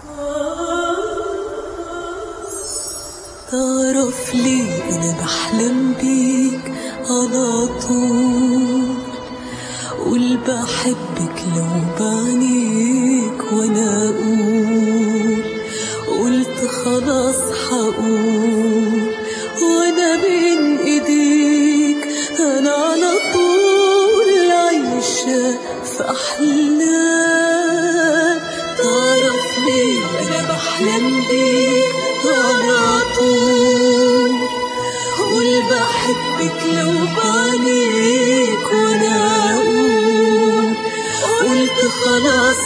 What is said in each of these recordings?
تعرف ليه انا بحلم بيك على طول قول بحبك لو بعينيك وانا اقول قلت خلاص حقول وانا بين ايديك انا على طول عايشة في احلام تعرف ليه انا بحلم بيك على طول قول بحبك لو بعينيك وانا اقول قلت خلاص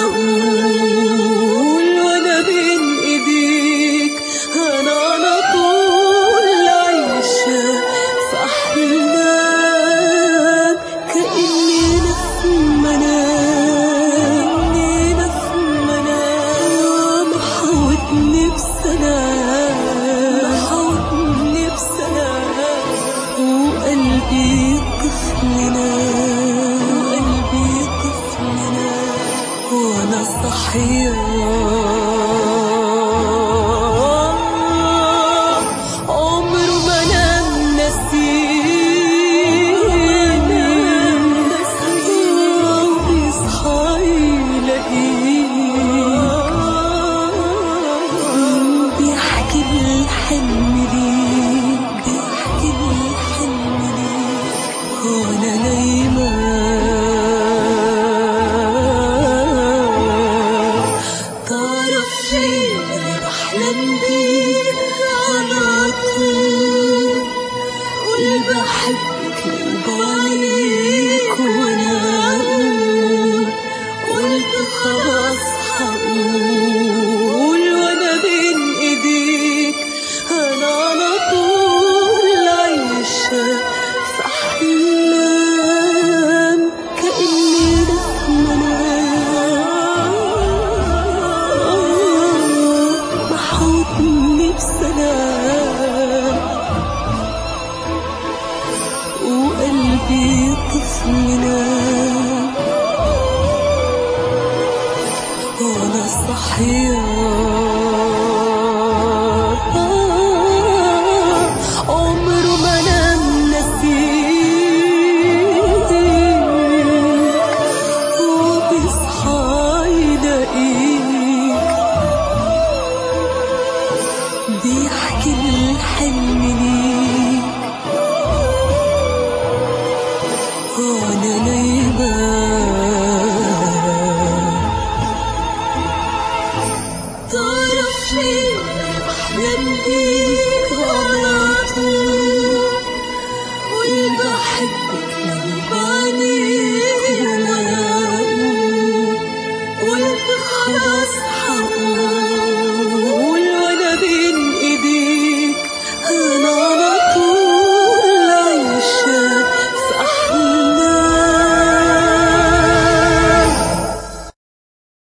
حقول وانا بين ايديك انا على طول عايشة في احلام كأني أنا في منام أنا في منام محاوتني بسلام محاوتني بسلام وقلبي طفل نام وقلبي طفل نام وانا صحيح عمره ما نام نسيني وبيصحى يلاقيك بيحكي الحلم ليك بيحكي الحلم ليك وانا نايمة تعرف ليه انا بحلم بيك على طول قول بحبك وبعينيك وانا اقول قلت خلاص حقول وانا بين ايديك انا على طول عايشة في احلام كأني أنا في منام محوطني بسلام وقلبي طفل نام وانا صحيح عمره ما نام نسيك وبيصحى يلاقيك بيحكي الحلم ليك وانا نايمة تعرف ليه بحلم بيك